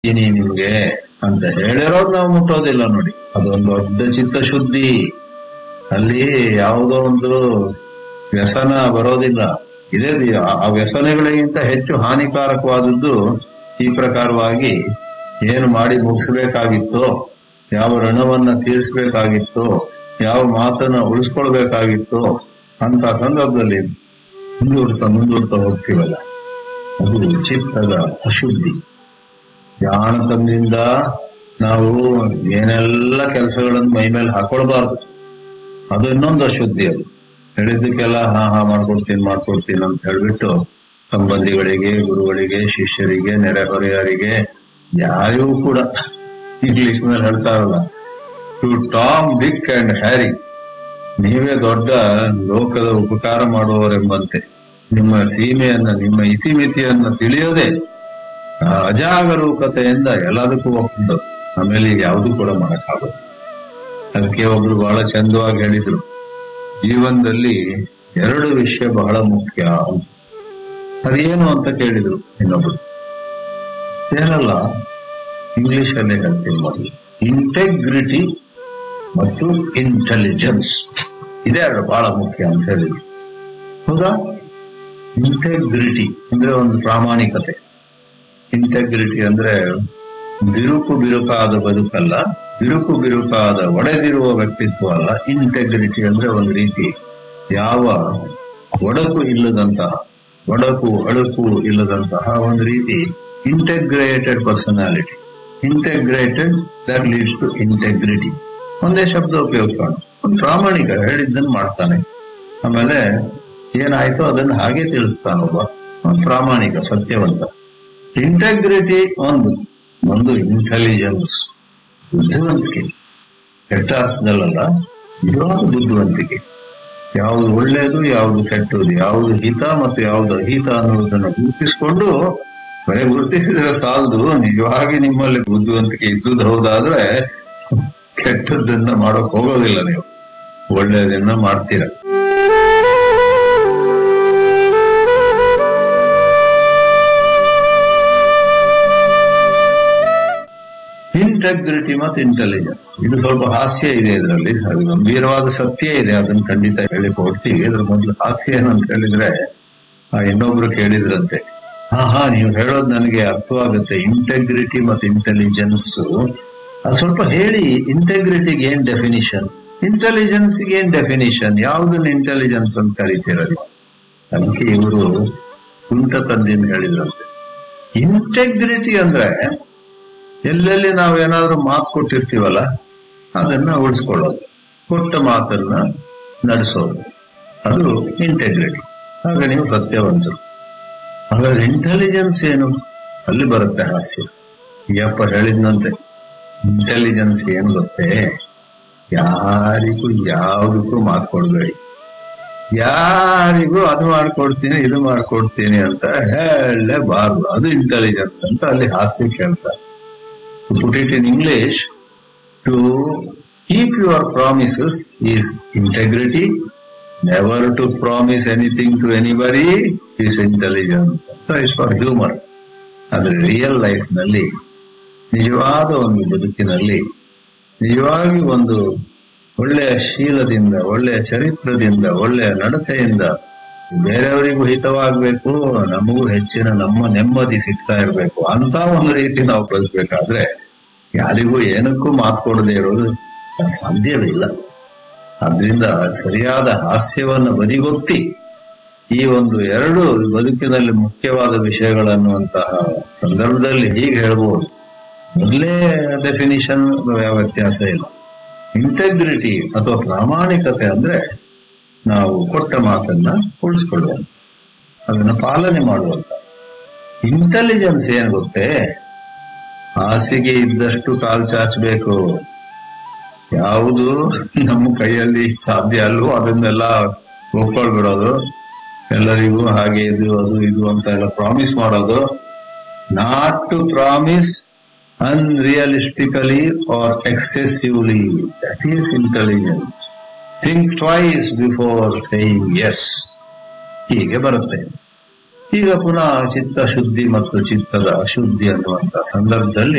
ಇನಿ ನಿಮ್ಗೆ ಅಂತ ಹೇಳಿರೋದು ನಾವು ಮುಟ್ಟೋದಿಲ್ಲ ನೋಡಿ ಅದೊಂದು ದೊಡ್ಡ ಚಿತ್ತಶುದ್ಧಿ ಅಲ್ಲಿ ಯಾವುದೋ ಒಂದು ವ್ಯಸನ ಬರೋದಿಲ್ಲ ಇದೇ ದಿ- ಆ ವ್ಯಸನಗಳಿಗಿಂತ ಹೆಚ್ಚು ಹಾನಿಕಾರಕವಾದದ್ದು ಈ ಪ್ರಕಾರವಾಗಿ ಏನು ಮಾಡಿ ಮುಗಿಸ್ಬೇಕಾಗಿತ್ತೋ ಯಾವ ಋಣವನ್ನ ತೀರಿಸಬೇಕಾಗಿತ್ತೋ ಯಾವ ಮಾತನ್ನ ಉಳಿಸ್ಕೊಳ್ಬೇಕಾಗಿತ್ತೋ ಅಂತ ಸಂದರ್ಭದಲ್ಲಿ ಮುಂದೂಡ್ತಾ ಮುಂದೂಡ್ತಾ ಹೋಗ್ತೀವಲ್ಲ ಅದು ಚಿತ್ತದ ಅಶುದ್ಧಿ ಜಾಣತನದಿಂದ ನಾವು ಏನೆಲ್ಲ ಕೆಲಸಗಳನ್ನು ಮೈ ಮೇಲೆ ಹಾಕೊಳ್ಬಾರ್ದು ಅದು ಇನ್ನೊಂದು ಅಶುದ್ಧಿ ಅದು ಹೇಳಿದ್ದಕ್ಕೆಲ್ಲ ಹಾ ಹಾ ಮಾಡ್ಕೊಡ್ತೀನಿ ಮಾಡ್ಕೊಡ್ತೀನಿ ಅಂತ ಹೇಳ್ಬಿಟ್ಟು ಸಂಬಂಧಿಗಳಿಗೆ ಗುರುಗಳಿಗೆ ಶಿಷ್ಯರಿಗೆ ನೆರೆಹೊರೆಯವರಿಗೆ ಯಾರಿಗೂ ಕೂಡ ಇಂಗ್ಲಿಷ್ ನಲ್ಲಿ ಹೇಳ್ತಾರಲ್ಲ to Tom Dick and Harry ನೀವೇ ದೊಡ್ಡ ಲೋಕದ ಉಪಕಾರ ಮಾಡುವವರೆಂಬಂತೆ ನಿಮ್ಮ ಸೀಮೆಯನ್ನ ನಿಮ್ಮ ಇತಿಮಿತಿಯನ್ನ ತಿಳಿಯೋದೇ ಆ ಅಜಾಗರೂಕತೆಯಿಂದ ಎಲ್ಲದಕ್ಕೂ ಒಪ್ಪಿದ್ದು ಆಮೇಲೆ ಈಗ ಯಾವುದು ಕೂಡ ಮಾಡಕ್ಕಾಗದು ಅದಕ್ಕೆ ಒಬ್ರು ಬಹಳ ಚಂದವಾಗಿ ಹೇಳಿದ್ರು ಜೀವನದಲ್ಲಿ ಎರಡು ವಿಷಯ ಬಹಳ ಮುಖ್ಯ ಅಂತ ಅದೇನು ಅಂತ ಕೇಳಿದ್ರು ಇನ್ನೊಬ್ರು ಏನಲ್ಲ ಇಂಗ್ಲಿಷ್ ಅಲ್ಲೇ ಹೇಳ್ತೀನಿ ಮೊದಲು ಇಂಟೆಗ್ರಿಟಿ ಮತ್ತು ಇಂಟೆಲಿಜೆನ್ಸ್ ಇದೇ ಎರಡು ಬಹಳ ಮುಖ್ಯ ಅಂತ ಹೇಳಿದ್ರು ಹೌದಾ ಇಂಟೆಗ್ರಿಟಿ ಅಂದ್ರೆ ಒಂದು ಪ್ರಾಮಾಣಿಕತೆ ಇಂಟೆಗ್ರಿಟಿ ಅಂದ್ರೆ ಬಿರುಕು ಬಿರುಕಾದ ಬದುಕಲ್ಲ ಬಿರುಕು ಬಿರುಕಾದ ಒಡೆದಿರುವ ವ್ಯಕ್ತಿತ್ವ ಅಲ್ಲ ಇಂಟೆಗ್ರಿಟಿ ಅಂದ್ರೆ ಒಂದು ರೀತಿ ಯಾವ ಒಡಕು ಇಲ್ಲದಂತಹ ಒಡಕು ಅಳುಕು ಇಲ್ಲದಂತಹ ಒಂದು ರೀತಿ integrated personality integrated that leads to integrity ಒಂದೇ ಶಬ್ದ ಉಪಯೋಗಿಸೋಣ ಒಂದು ಪ್ರಾಮಾಣಿಕ ಹೇಳಿದ್ದನ್ನು ಮಾಡ್ತಾನೆ ಆಮೇಲೆ ಏನಾಯ್ತೋ ಅದನ್ನ ಹಾಗೆ ತಿಳಿಸ್ತಾನೊಬ್ಬ ಒಂದು ಪ್ರಾಮಾಣಿಕ ಸತ್ಯವಂತ ಇಂಟೆಗ್ರಿಟಿ ಒಂದು ಒಂದು ಇಂಟೆಲಿಜೆನ್ಸ್ ಬುದ್ಧಿವಂತಿಕೆ ಕೆಟ್ಟ ಅರ್ಥದಲ್ಲಲ್ಲ ನಿಜವಾದ ಬುದ್ಧಿವಂತಿಕೆ ಯಾವುದು ಒಳ್ಳೆಯದು ಯಾವುದು ಕೆಟ್ಟದು ಯಾವುದು ಹಿತ ಮತ್ತು ಯಾವುದು ಅಹಿತ ಅನ್ನೋದನ್ನು ಗುರುತಿಸಿಕೊಂಡು ಬರೀ ಗುರುತಿಸಿದ್ರೆ ಸಾಲದು ನಿಜವಾಗಿ ನಿಮ್ಮಲ್ಲಿ ಬುದ್ಧಿವಂತಿಕೆ ಇದ್ದುದು ಹೌದಾದ್ರೆ ಕೆಟ್ಟದ್ದನ್ನ ಮಾಡೋಕ್ ಹೋಗೋದಿಲ್ಲ ನೀವು ಒಳ್ಳೆಯದನ್ನ ಮಾಡ್ತೀರ ಇಂಟೆಗ್ರಿಟಿ ಮತ್ತು ಇಂಟೆಲಿಜೆನ್ಸ್ ಇದು ಸ್ವಲ್ಪ ಹಾಸ್ಯ ಇದೆ ಇದರಲ್ಲಿ ಅದು ಗಂಭೀರವಾದ ಸತ್ಯ ಇದೆ ಅದನ್ನ ಖಂಡಿತ ಹೇಳಿ ಕೊಡ್ತೀವಿ ಅದ್ರ ಮೊದಲು ಹಾಸ್ಯ ಏನಂತ ಹೇಳಿದ್ರೆ ಆ ಇನ್ನೊಬ್ರು ಕೇಳಿದ್ರಂತೆ ಹಾ ಹಾ ನೀವು ಹೇಳೋದು ನನಗೆ ಅರ್ಥವಾಗುತ್ತೆ ಇಂಟೆಗ್ರಿಟಿ ಮತ್ತು ಇಂಟೆಲಿಜೆನ್ಸ್ ಅದು ಸ್ವಲ್ಪ ಹೇಳಿ ಇಂಟೆಗ್ರಿಟಿಗೆ ಏನ್ ಡೆಫಿನಿಷನ್ ಇಂಟೆಲಿಜೆನ್ಸ್ ಏನ್ ಡೆಫಿನಿಷನ್ ಯಾವ್ದನ್ನ ಇಂಟೆಲಿಜೆನ್ಸ್ ಅಂತ ಕರಿತೀರಲ್ಲ ಅದಕ್ಕೆ ಇವರು ಕುಂಟ ತಂದಿಂದ ಹೇಳಿದ್ರಂತೆ ಇಂಟೆಗ್ರಿಟಿ ಅಂದ್ರೆ ಎಲ್ಲೆಲ್ಲಿ ನಾವೇನಾದ್ರೂ ಮಾತು ಕೊಟ್ಟಿರ್ತೀವಲ್ಲ ಅದನ್ನ ಉಳಿಸ್ಕೊಳ್ಳೋದು ಕೊಟ್ಟ ಮಾತನ್ನ ನಡೆಸೋದು ಅದು ಇಂಟೆಗ್ರಿಟಿ ಆಗ ನೀವು ಸತ್ಯವಂತರು ಹಾಗಾದ್ರೆ ಇಂಟೆಲಿಜೆನ್ಸ್ ಏನು ಅಲ್ಲಿ ಬರುತ್ತೆ ಹಾಸ್ಯ ಯಪ್ಪ ಹೇಳಿದ್ನಂತೆ ಇಂಟೆಲಿಜೆನ್ಸ್ ಏನ್ ಗೊತ್ತೇ ಯಾರಿಗೂ ಯಾವುದಕ್ಕೂ ಮಾತು ಕೊಡ್ಬೇಡಿ ಯಾರಿಗೂ ಅದು ಮಾಡ್ಕೊಡ್ತೀನಿ ಇದು ಮಾಡ್ಕೊಡ್ತೀನಿ ಅಂತ ಹೇಳಲೇಬಾರ್ದು ಅದು ಇಂಟೆಲಿಜೆನ್ಸ್ ಅಂತ ಅಲ್ಲಿ ಹಾಸ್ಯ ಕೇಳ್ತಾರೆ to put it in English, to keep your promises is integrity. Never to promise anything to anybody is intelligence. So it's for humor. ಆದ್ರೆ ರಿಯಲ್ ಲೈಫ್ ನಲ್ಲಿ ನಿಜವಾದ ಒಂದು ಬದುಕಿನಲ್ಲಿ ನಿಜವಾಗಿ ಒಂದು ಒಳ್ಳೆಯ ಶೀಲದಿಂದ ಒಳ್ಳೆಯ ಚರಿತ್ರದಿಂದ ಒಳ್ಳೆಯ ನಡತೆಯಿಂದ ಬೇರೆಯವರಿಗೂ ಹಿತವಾಗಬೇಕು ನಮಗೂ ಹೆಚ್ಚಿನ ನಮ್ಮ ನೆಮ್ಮದಿ ಸಿಗ್ತಾ ಇರಬೇಕು ಅಂತ ಒಂದು ರೀತಿ ನಾವು ಬದುಕಬೇಕಾದ್ರೆ ಯಾರಿಗೂ ಏನಕ್ಕೂ ಮಾತು ಕೊಡದೆ ಇರೋದು ಸಾಧ್ಯವೇ ಇಲ್ಲ ಆದ್ರಿಂದ ಸರಿಯಾದ ಹಾಸ್ಯವನ್ನು ಬದಿಗೊತ್ತಿ ಈ ಒಂದು ಎರಡು ಬದುಕಿನಲ್ಲಿ ಮುಖ್ಯವಾದ ವಿಷಯಗಳನ್ನುವಂತಹ ಸಂದರ್ಭದಲ್ಲಿ ಹೀಗೆ ಹೇಳ್ಬೋದು ಮೊದಲೇ ಡೆಫಿನಿಷನ್ ಯಾವ ವ್ಯತ್ಯಾಸ ಇಲ್ಲ ಇಂಟೆಗ್ರಿಟಿ ಅಥವಾ ಪ್ರಾಮಾಣಿಕತೆ ಅಂದ್ರೆ ನಾವು ಕೊಟ್ಟ ಮಾತನ್ನ ಉಳಿಸ್ಕೊಳ್ಳುವಂತ ಅದನ್ನ ಪಾಲನೆ ಮಾಡುವಂತ ಇಂಟೆಲಿಜೆನ್ಸ್ ಏನ್ ಗೊತ್ತೇ ಹಾಸಿಗೆ ಇದ್ದಷ್ಟು ಕಾಲ್ ಚಾಚಬೇಕು ಯಾವುದು ನಮ್ಮ ಕೈಯಲ್ಲಿ ಸಾಧ್ಯ ಅಲ್ವೋ ಅದನ್ನೆಲ್ಲ ಒಪ್ಕೊಳ್ಬಿಡೋದು ಎಲ್ಲರಿಗೂ ಹಾಗೆ ಇದು ಅದು ಇದು ಅಂತ ಎಲ್ಲ ಪ್ರಾಮಿಸ್ ಮಾಡೋದು not to promise unrealistically or excessively that is intelligence think twice before saying yes ಹೀಗೆ ಬರುತ್ತೆ ಈಗ ಪುನಃ ಚಿತ್ತ ಶುದ್ಧಿ ಮತ್ತು ಚಿತ್ತದ ಅಶುದ್ಧಿ ಅನ್ನುವಂತ ಸಂದರ್ಭದಲ್ಲಿ